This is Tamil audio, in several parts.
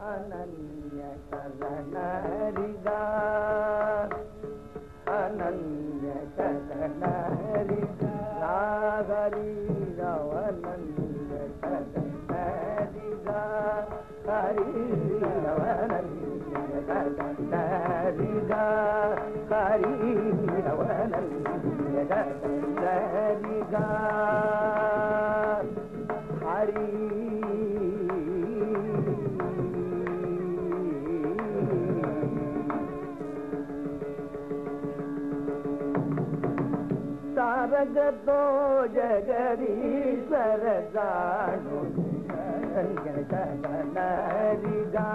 அனன்ய கரணரிகா அனன்ய கரணரிகா ராகரி ரவனன்ய கரணரிகா ஹரி ரவனன்ய கரணரிகா ஹரி ரவனன்ய கரணரிகா ஹரி ತಾರಗತೋ ಜಗದೀಶ್ವರ ಜಾಣು ನರಿಗಾ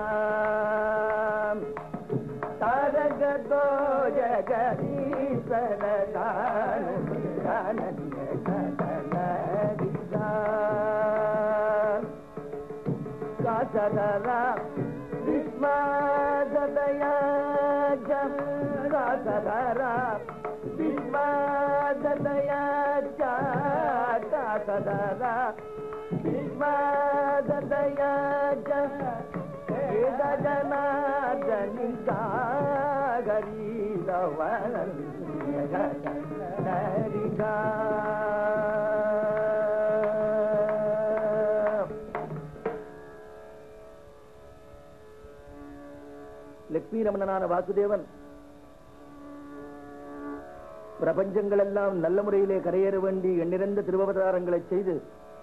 ತಾರಗತೋ ಜಗದೀಶ್ವರ ಜಾಣು ನರಿಗಾ ಕಾಸದರ ವಿಸ್ಮಾದಯ ಕಾಸದರ ವಿಸ್ಮಾದಯ ಕಾಸದರ ವಿಸ್ಮಾದಯ ಜನಾರ್ದನಿ ಗರಿಗಾ லட்சுமி ரமணனான வாசுதேவன் பிரபஞ்சங்கள் எல்லாம் நல்ல முறையிலே கரையேற வேண்டி எண்ணிறந்த திருவவதாரங்களை செய்து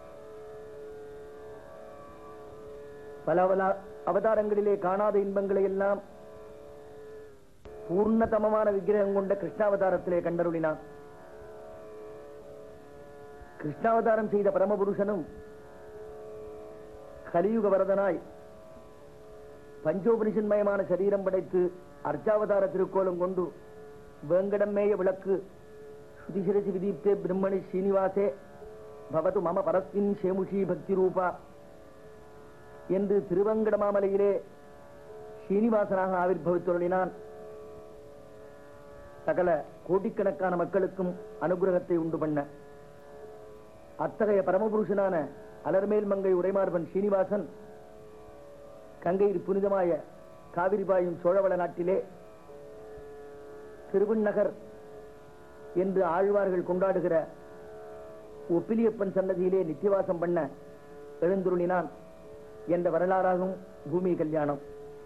பல பல அவதாரங்களிலே காணாத இன்பங்களை எல்லாம் பூர்ணதமமான விக்கிரகம் கொண்ட கிருஷ்ணாவதாரத்திலே கண்டருளினான் கிருஷ்ணாவதாரம் செய்த பரமபுருஷனும் கலியுக வரதனாய் பஞ்சோபனிஷன்மயமான சரீரம் படைத்து அர்ச்சாவதார திருக்கோலம் கொண்டு வேங்கடமேய விளக்கு சுதிசிரசி விதீப்தே பிரம்மணி ஸ்ரீனிவாசே பவது மம பரஸ்மின் சேமுஷி பக்தி ரூபா என்று திருவங்கடமாமலையிலே ஸ்ரீனிவாசனாக ஆவிர்பவித்துள்ளினான் சகல கோடிக்கணக்கான மக்களுக்கும் அனுகிரகத்தை உண்டு பண்ண அத்தகைய பரமபுருஷனான அலர்மேல் மங்கை உடைமார்பன் ஸ்ரீனிவாசன் கங்கையில் புனிதமாய காவிரி பாயும் சோழவள நாட்டிலே திருவிண்ணகர் என்று ஆழ்வார்கள் கொண்டாடுகிற ஒப்பிலியப்பன் சன்னதியிலே நித்தியவாசம் பண்ண எழுந்துருளினான் என்ற வரலாறாகும் பூமி கல்யாணம்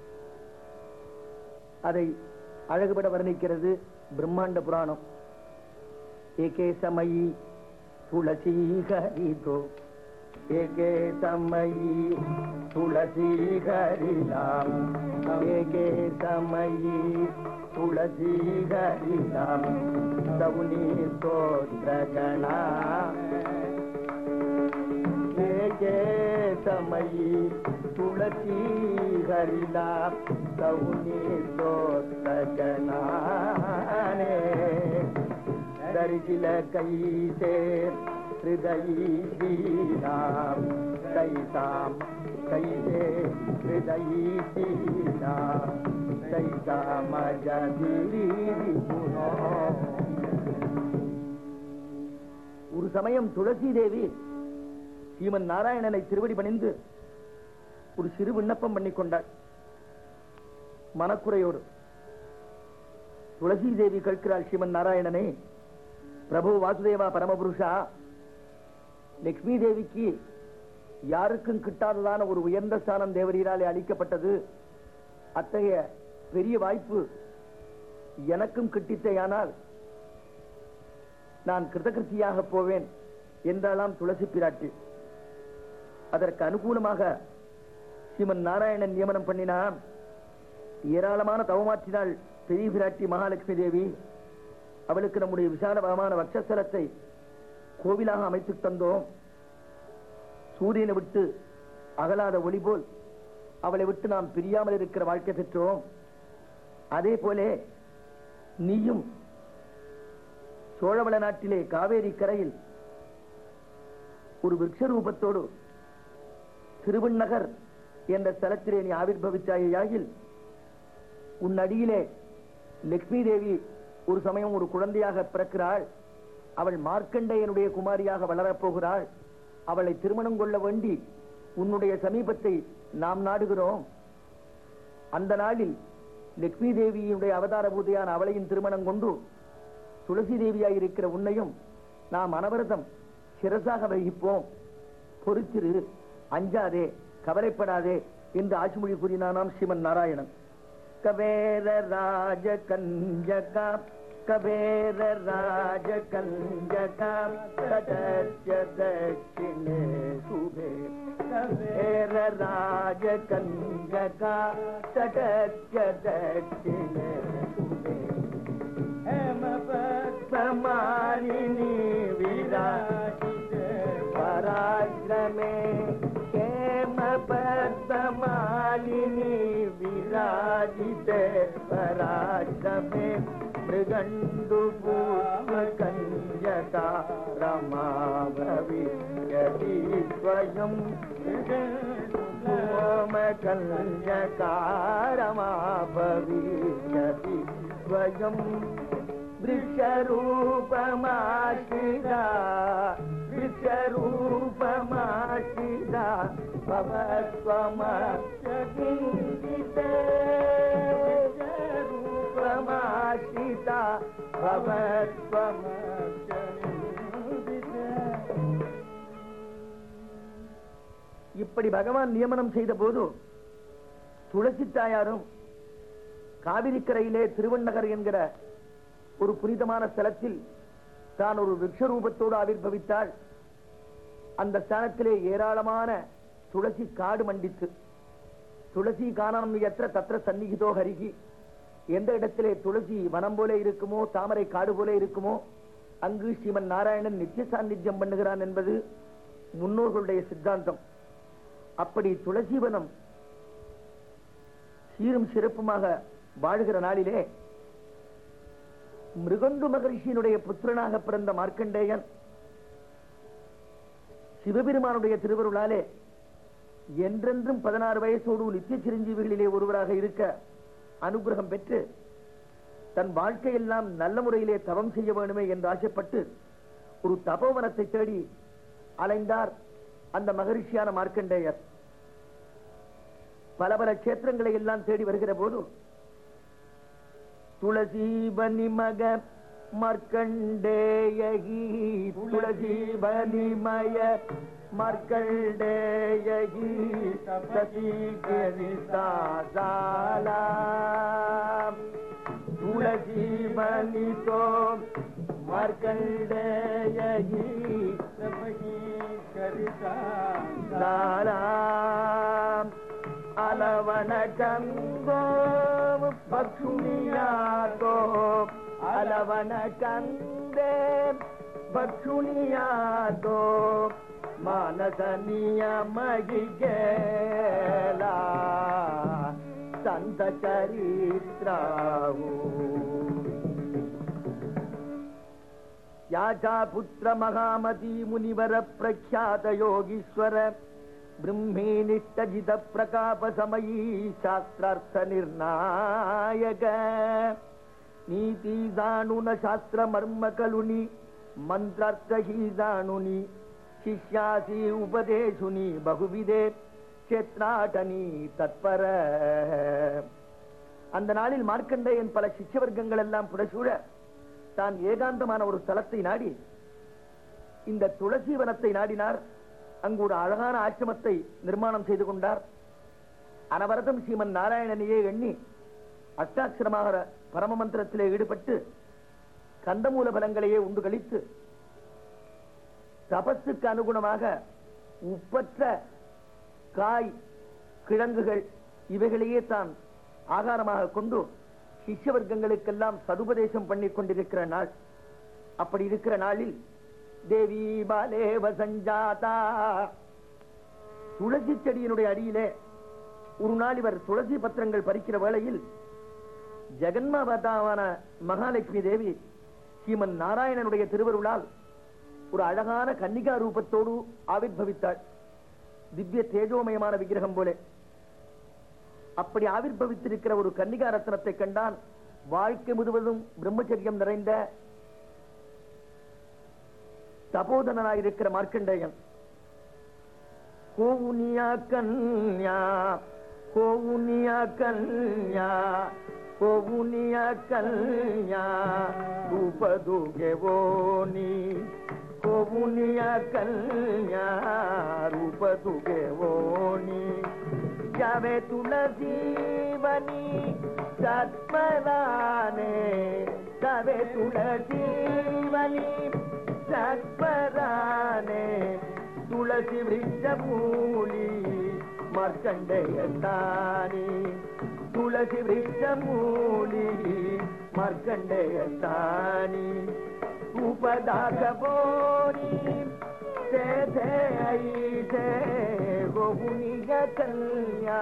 அதை அழகுபட வர்ணிக்கிறது பிரம்மாண்ட புராணம் ஏகே சமயி துளசி ஹரிதோ ஏகே சமயி துளசி ஹரிலாம் ஏகே சமயி துளசி ஹரிலாம் சவுனி ஸ்தோத்ரகணா ஏகே சமயி துளசி ஹரிலா சவுனி ஸ்தோத்ரகணானே दर्शिल कैसे हृदयी श्रीराम कैसाम कैसे हृदयी श्रीराम कैसाम जदीरी ஒரு சமயம் துளசி தேவி ஸ்ரீமன் நாராயணனை திருவடி பணிந்து ஒரு சிறு விண்ணப்பம் பண்ணிக் கொண்டாள் மனக்குறையோடு துளசி தேவி கேட்கிறாள் ஸ்ரீமன் நாராயணனே பிரபு வாசுதேவா பரமபுருஷா லட்சுமி தேவிக்கு யாருக்கும் கிட்டாததான ஒரு உயர்ந்த ஸ்தானம் தேவரீராலே அளிக்கப்பட்டது அத்தகைய பெரிய வாய்ப்பு எனக்கும் கிட்டித்தேயானால் நான் கிருதகிருத்தியாக போவேன் என்றாலாம் துளசி பிராட்டி அதற்கு அனுகூலமாக ஸ்ரீமன் நாராயணன் நியமனம் பண்ணினான் ஏராளமான தவமாற்றினாள் பெரிய பிராட்டி மகாலட்சுமி தேவி அவளுக்கு நம்முடைய விசாலமான வட்சஸ்தலத்தை கோவிலாக அமைத்து தந்தோம் சூரியனை விட்டு அகலாத ஒளி போல் அவளை விட்டு நாம் பிரியாமல் இருக்கிற வாழ்க்கை பெற்றோம் அதே போலே நீயும் சோழவள நாட்டிலே காவேரி கரையில் ஒரு விருட்ச ரூபத்தோடு திருவண்ணகர் என்ற ஸ்தலத்திலே நீ ஆவிர்பவித்தாயாகில் உன் அடியிலே லட்சுமி தேவி ஒரு சமயம் ஒரு குழந்தையாக பிறக்கிறாள் அவள் மார்க்கண்டேயனுடைய குமாரியாக வளரப் போகிறாள் அவளை திருமணம் கொள்ள வேண்டி உன்னுடைய சமீபத்தை நாம் நாடுகிறோம் அந்த நாளில் லட்சுமி தேவியினுடைய அவதார பூதையான அவளையின் திருமணம் கொண்டு துளசி தேவியாய் இருக்கிற உன்னையும் நாம் அனவரதம் சிரசாக வகிப்போம் பொறுத்திரு அஞ்சாதே கவலைப்படாதே என்று ஆட்சிமொழி கூறினானாம் ஸ்ரீமன் நாராயணன் கவேர ராஜ கஞ்சகா கவேர ராஜ கஞ்சகா தடச்ச தட்சிணே சுபே கவேர ராஜ கஞ்சகா தடச்ச தட்சிணே சுபே हेमपद्ममालिनी विराजित पराक्रमे हेमपद्ममालिनी विराजित पराक्रमे मृगण्डुपूर्वकन्यका रमा भविष्यति स्वयं सोमकन्यका रमा भविष्यति स्वयं वृक्षरूपमाश्रिता वृक्षरूपमाश्रिता भवत्वमकिञ्चिते रूपमाश्रिता இப்படி பகவான் நியமனம் செய்த போது துளசி தாயாரும் காவிரிக்கரையிலே திருவண்ணகர் என்கிற ஒரு புனிதமான ஸ்தலத்தில் தான் ஒரு விருட்சரூபத்தோடு ஆவிர்பவித்தாள் அந்த ஸ்தானத்திலே ஏராளமான துளசி காடு மண்டித்து துளசி காணம் எത്ര தத்திர சந்நிகிதோ ஹரிகி எந்த இடத்திலே துளசி வனம் போல இருக்குமோ தாமரை காடு போல இருக்குமோ அங்கு ஸ்ரீமன் நாராயணன் நித்திய சாநித்தியம் பண்ணுகிறான் என்பது முன்னோர்களுடைய சித்தாந்தம் அப்படி துளசிவனம் சீரும் சிறப்புமாக வாழுகிற நாளிலே மிருகண்டு மகரிஷியினுடைய புத்திரனாக பிறந்த மார்க்கண்டேயன் சிவபெருமானுடைய திருவருளாலே என்றென்றும் பதினாறு வயசோடு நித்திய சிரஞ்சீவிகளிலே ஒருவராக இருக்க அனுகிரகம் பெற்று தன் வாழ்க்கையெல்லாம் நல்ல முறையிலே தவம் செய்ய வேண்டுமே என்று ஆசைப்பட்டு ஒரு தபோவனத்தை தேடி அலைந்தார் அந்த மகரிஷியான மார்க்கண்டேயர் பல பல கஷேத்திரங்களை எல்லாம் தேடி வருகிற போது துளசீபனி மக மர்க்கண்டேயகி துளசீபனிமய மர்க்கண்டேயகி சதீகரிசாலா துளசீபனிதோ மர்க்கண்டேயகி சாலாம் அலவன கங்கோ பக்ஷுனியாதோ அலவன கந்தே பக்ஷுனியாதோ ಮಾನಸನಿಯ ಮಗಿಗೆಲ ಸಂತ ಚರಿತ್ರವು ಯಾಚಾ ಪುತ್ರ ಮಹಾಮತಿ ಮುನಿವರ ಪ್ರಖ್ಯಾತ ಯೋಗೀಶ್ವರ ಬ್ರಹ್ಮೇನಿಷ್ಟಜಿತ ಪ್ರಕಾಪ ಸಮಯೀ ಶಾಸ್ತ್ರಾರ್ಥ ನಿರ್ಣಾಯಕ ನೀತಿ ಜಾಣುನ ಶಾಸ್ತ್ರ ಮರ್ಮ ಕಲುನಿ ಮಂತ್ರಾರ್ಥ ಹಿ ಜಾಣುನಿ ಶಿಷ್ಯಾಸಿ ಉಪದೇಶುನಿ ಬಹುವಿதே சேத்ராடனி தத்பர அந்த நாளில் மார்க்கண்டேயன் பல சிஷ்ய வர்க்கங்கள் எல்லாம் புடசூழ தான் ஏகாந்தமான ஒரு ஸ்தலத்தை நாடி இந்த துளசி வனத்தை நாடினார் அங்கு ஒரு அழகான ஆசிரமத்தை நிர்மாணம் செய்து கொண்டார் அனவரதம் ஸ்ரீமன் நாராயணனையே எண்ணி அஷ்டாட்சரமாக பரம மந்திரத்திலே ஈடுபட்டு கந்தமூல பலங்களையே உண்டு கழித்து தபஸுக்கு அனுகுணமாக உப்பற்ற காய் கிழங்குகள் இவைகளையே தான் ஆகாரமாக கொண்டு சிஷ்ய வர்க்கங்களுக்கெல்லாம் சதுபதேசம் பண்ணி கொண்டிருக்கிற நாள் அப்படி இருக்கிற நாளில் தேவி பாலேவ சஞ்சாதா துளசி செடியினுடைய அடியிலே ஒரு நாள் இவர் துளசி பத்திரங்கள் பறிக்கிற வேளையில் ஜெகன்மாதாவான மகாலட்சுமி தேவி ஸ்ரீமன் நாராயணனுடைய திருவருளால் ஒரு அழகான கன்னிகா ரூபத்தோடு ஆவிர்பவித்தாள் திவ்ய தேஜோமயமான விக்கிரகம் போல அப்படி ஆவிர்பவித்திருக்கிற ஒரு கன்னிகா ரத்னத்தை கண்டான் வாழ்க்கை முழுவதும் பிரம்மச்சரியம் நிறைந்த தபோதனாயிருக்கிற மார்க்கண்டேயன் கோவுனியா கன்யா கோவுனியா கன்யா கோவுனியா கன்யா ரூபதுகே வோனி கோவுனியா கன்யா ரூபதுகே வோனி जावे तुळसीवनी सत्पराने जावे तुळसीवनी सत्पराने तुळसी वृक्षमूली मार्कंडेयतानी तुळसी वृक्षमूली मार्कंडेयतानी उपदागबोनी ते ते ऐसे गोहुनिग कन्या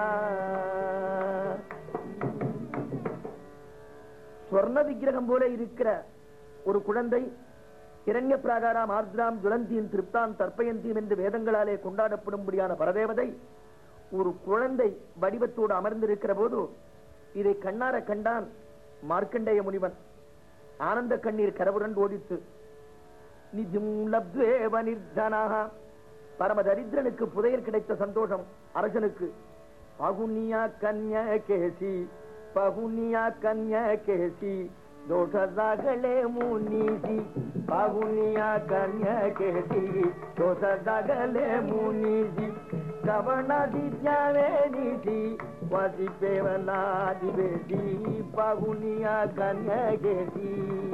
ஸ்வர்ண விக்கிரகம் போல இருக்கிற ஒரு குழந்தை இரண்ய பிராகாராம் ஆர்திராம் ஜுலந்தியின் திருப்தான் தற்பயந்தியும் என்று வேதங்களாலே கொண்டாடப்படும்படியான பரதேவதை ஒரு குழந்தை வடிவத்தோடு அமர்ந்திருக்கிற போது இதை கண்ணார கண்டான் மார்க்கண்டேய முனிவன் ஆனந்த கண்ணீர் கரவுரண்டு ஓடித்து நிஜம் லப்துவேவ நிர்தனாக பரம தரித்திரனுக்கு புதையல் கிடைத்த சந்தோஷம் அரசனுக்கு பகுனியா கன்ய கேசி பகுனியா கன்ய கேசி ದೋಷದಾಗಲೇ ಮುನಿಸಿ ಪಗುನಿಯ ಕನ್ಯ ಕೇಸಿ ದೋಷದಾಗಲೇ ಮುನಿಸಿ ಕವಣದಿ ಜ್ಞಾವೇನಿಸಿ ವಸಿಪೇವನಾದಿ ಬೇಸಿ ಪಗುನಿಯ ಕನ್ಯ ಕೇಸಿ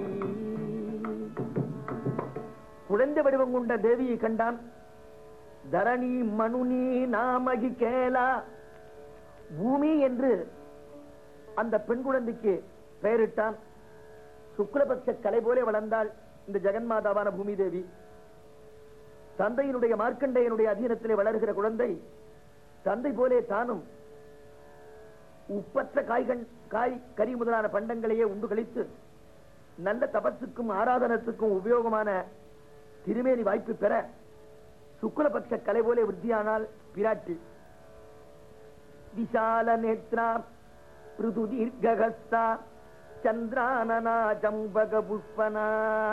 குழந்தை வடிவம் கொண்ட தேவியை கண்டான் தரணி மனுனி நாமகி கேலா பூமி என்று அந்த பெண் குழந்தைக்கு பெயரிட்டான் சுக்லபக்ஷ கலை போல வளர்ந்தாள் இந்த ஜெகன்மாதாவான பூமி தேவி தந்தையினுடைய மார்க்கண்டையனுடைய அதீனத்திலே வளர்கிற குழந்தை தந்தை போலே தானும் உப்பற்ற காய்கண் காய் கறி முதலான பண்டங்களையே உண்டு கழித்து நல்ல தபத்துக்கும் ஆராதனத்துக்கும் உபயோகமான திருமேனி வாய்ப்பு பெற சுக்லபக்ஷ கலை போல விருத்தியானால் பிராட்டி விஷால நேத்ரா பிருது தீர்கஸ்தா சந்திரானனா சம்பக புஷ்பனா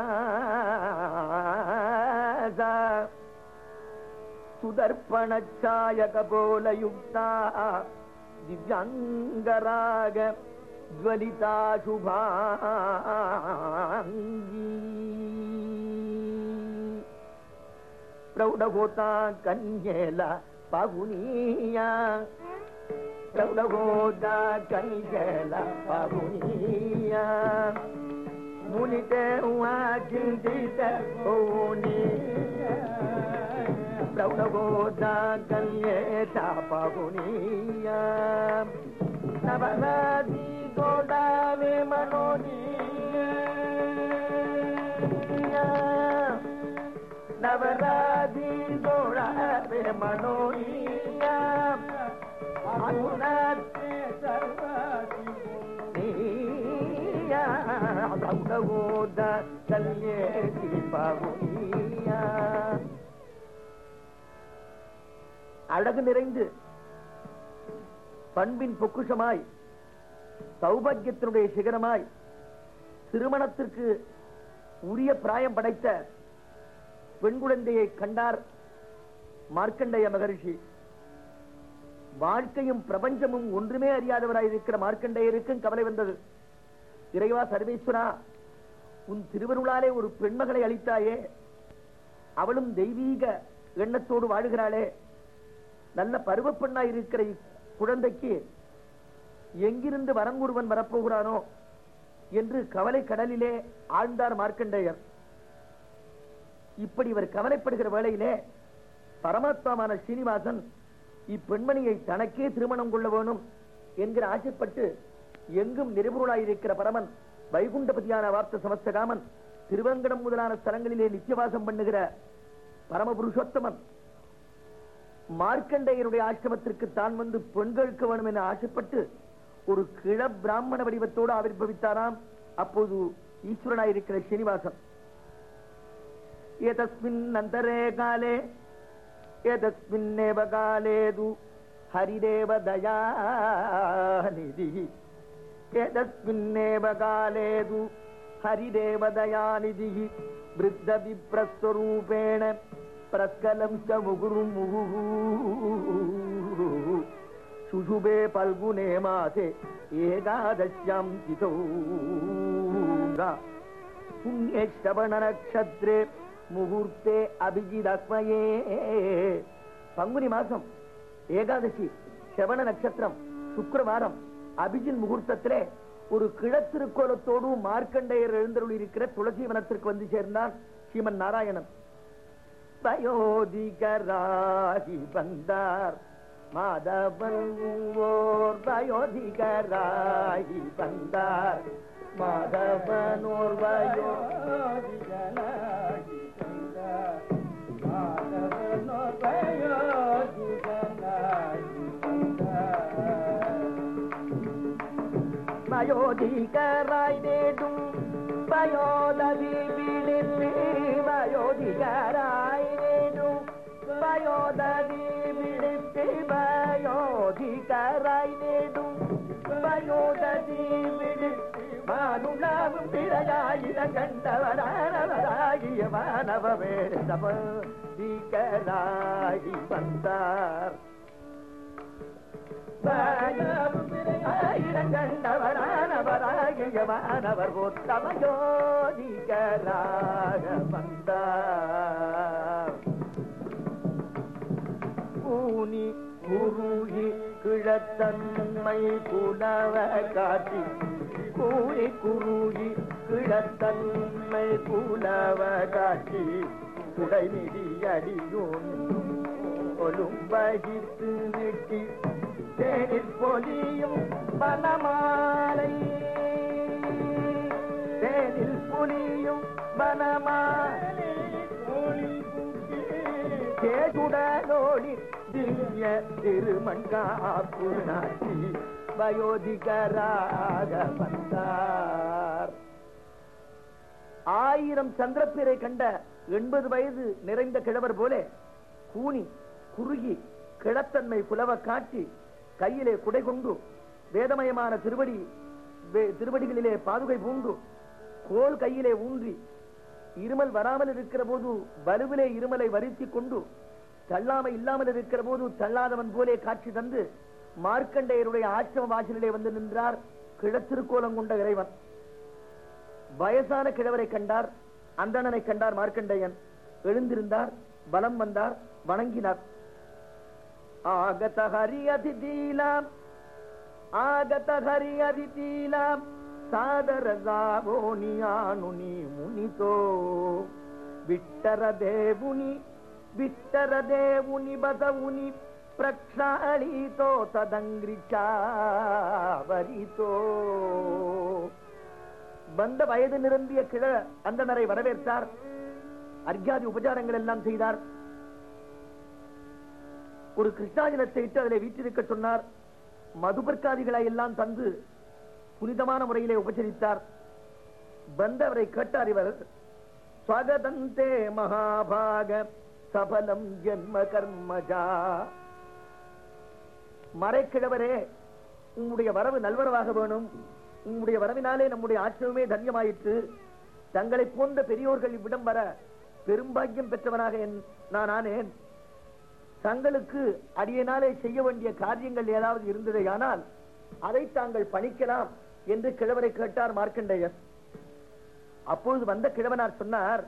சுதர்ப்பணச்சாயக போல யுக்தா திவ்யாங்கராக ஜுவலிதா சுபாங்கி ಪ್ರೌಢಗೋತಾ ಕನ್ಯೇಲ ಪಗುನೀಯ ಪ್ರೌಢಗೋತ ಕನ್ಯೇಲ ಪಗುನೀಯ ಮುನಿತೆ ಚಿಂತಿತ ಓನಿ ಪ್ರೌಢಗೋತ ಕನ್ಯೇತ ಪಗುನೀಯ ನವರಾದಿ ಗೋಡಾವೆ ಮನೋನೀಯ நவராதி தோழாவே மனோனியா அருணாத்தே சர்வாதியா சௌடகோத கல்யேதி பகுனியா அழகு நிறைந்து பண்பின் பொக்குஷமாய் சௌபாகியத்தினுடைய சிகரமாய் திருமணத்திற்கு உரிய பிராயம் படைத்த பெண் குழந்தையை கண்டார் மார்க்கண்டேய மகரிஷி வாழ்க்கையும் பிரபஞ்சமும் ஒன்றுமே அறியாதவராய் இருக்கிற மார்க்கண்டேயருக்கும் கவலை வந்தது இறைவா சர்வேஸ்வரா உன் திருவருளாலே ஒரு பெண்மகளை அளித்தாயே அவளும் தெய்வீக எண்ணத்தோடு வாழுகிறாளே நல்ல பருவ பெண்ணாய் இருக்கிற குழந்தைக்கு எங்கிருந்து வரங்கூறுவன் வரப்போகிறானோ என்று கவலை கடலிலே ஆழ்ந்தார் மார்க்கண்டேயர் இப்படி இவர் கவலைப்படுகிற வேளையிலே பரமாத்மாவான ஸ்ரீனிவாசன் இப்பெண்மணியை தனக்கே திருமணம் கொள்ள வேணும் என்கிற ஆசைப்பட்டு எங்கும் நிருபுருளாயிருக்கிற பரமன் வைகுண்டபதியான வார்த்த சமஸ்தகாமன் திருவங்கடம் முதலான ஸ்தலங்களிலே நித்தியவாசம் பண்ணுகிற பரம புருஷோத்தமன் மார்க்கண்டேயருடைய ஆசிரமத்திற்கு தான் வந்து பெண்களுக்கு வேணும் என ஆசைப்பட்டு ஒரு கிழ பிராமண வடிவத்தோடு ஆவிர்வவித்தாராம் அப்போது ஈஸ்வரனாயிருக்கிற ஸ்ரீனிவாசன் एतस्मिन् अन्तरे काले एतस्मिन्नेव काले तु हरिदेव दयानिधिः एतस्मिन्नेव काले तु हरिदेव दयानिधिः वृद्धविप्रस्वरूपेण பிரஸ்கலம் ச முகுரு முகுரு சுஷுபே பல்குனே மாசே ஏகாதசியாம் திதோ புண்ணிய ஸ்ரவண நட்சத்திரே முகூர்த்தே அபிஜிதஸ்மயே பங்குனி மாசம் ஏகாதசி சிரவண நட்சத்திரம் சுக்கிரவாரம் அபிஜின் முகூர்த்தத்திலே ஒரு கிழத்திருக்கோலத்தோடு மார்க்கண்டேயர் எழுந்தருள் இருக்கிற துளசி வனத்திற்கு வந்து சேர்ந்தான் ஸ்ரீமன் நாராயணன் வயோதிகராகி வந்தார் மாதவன் ஓர் வயோதிகராகி வந்தார் மாதவனோர் வயோதிகராகி வந்தார் மாதவனோர் வயோதிகராகி வந்தார் வயோதிகராய் நேடும் வயோதவி விழித்து வயோதிகராய் நேடும் வயோதவி விழித்து வயோதிகராய் நேடும் வயோதவி விழித்து மானுலாவும் பிழையாயிர கண்டவராகிய மாணவ வேதமதிகராகி வந்தார் ஆயிரங்கண்டவரானவராகியவானவர் உத்தமயோதிகராக வந்தார் பூனி குருகி கிழத்தன்மை புலவ காட்டி கூறி குருகி கிழத்தன்மை புலவ காட்டி குடைமிடி அடியோன் ஒலும் வகித்து நெட்டி தேனில் பொலியும் பனமாலை தேனில் பொலியும் பனமாலை கேடுடனோடி திவ்ய திருமண்காப்பு நாட்டி வயோதிகராக வந்தார் ஆயிரம் சந்திரப்பிரை கண்ட எண்பது வயது நிறைந்த கிழவர் போல கூனி குறுகி கிழத்தன்மை புலவ காட்டி கையிலே குடை கொண்டு வேதமயமான திருவடி வே- திருவடிகளிலே பாதுகை பூண்டு கோல் கையிலே ஊன்றி இருமல் வராமல் இருக்கிற போது வலுவிலே இருமலை வருத்திக் கொண்டு தள்ளாமை இல்லாமல் இருக்கிற போது தள்ளாதவன் போலே காட்சி தந்து மார்க்கண்டேயருடைய ஆசிரம வாசலிலே வந்து நின்றார் கிழத்திருக்கோலம் கொண்ட இறைவன் வயசான கிழவரை கண்டார் அந்தணனை கண்டார் மார்க்கண்டேயன் எழுந்திருந்தார் பலம் வந்தார் வணங்கினார் ஆகத ஹரி அதிதீலாம் ஆகத ஹரி அதிதீலாம் சாதர சாவோனியானுನಿ ಮುನಿತೋ ವಿಟ್ಟರ ದೇವುನಿ ವಿಟ್ಟರ ದೇವುನಿ ಬಸವುನಿ ಪ್ರಕ್ಷಾಳೀತೋ ತದಂಗ್ರಿಚಾವರಿತೋ வந்த வயது நிரம்பிய கிழ அந்தனரை வரவேற்றார் அர்க்கியாதி உபச்சாரங்கள் எல்லாம் செய்தார் ஒரு கிருஷ்ணாஜலத்தை இட்டு அதிலே வீற்றிருக்க சொன்னார் மதுபர்க்காதிகளை எல்லாம் தந்து புனிதமான முறையிலே உபச்சரித்தார் வந்தவரை கேட்டார் இவர் ஸ்வகதந்தே மகாபாக சபலம் ஜென்ம கர்மஜா மறைக்கிழவரே உம்முடைய வரவு நல்வரவாக வேணும் உம்முடைய வரவினாலே நம்முடைய ஆசிரமே தன்யமாயிற்று தங்களை போன்ற பெரியோர்கள் இவ்விடம் வர பெரும்பாக்கியம் பெற்றவனாக என்- நான் ஆனேன் தங்களுக்கு அடியனாலே செய்ய வேண்டிய காரியங்கள் ஏதாவது இருந்ததேயானால் அதை தாங்கள் பணிக்கலாம் என்று கிழவரை கேட்டார் மார்க்கண்டேயர் அப்பொழுது வந்த கிழவனார் சொன்னார்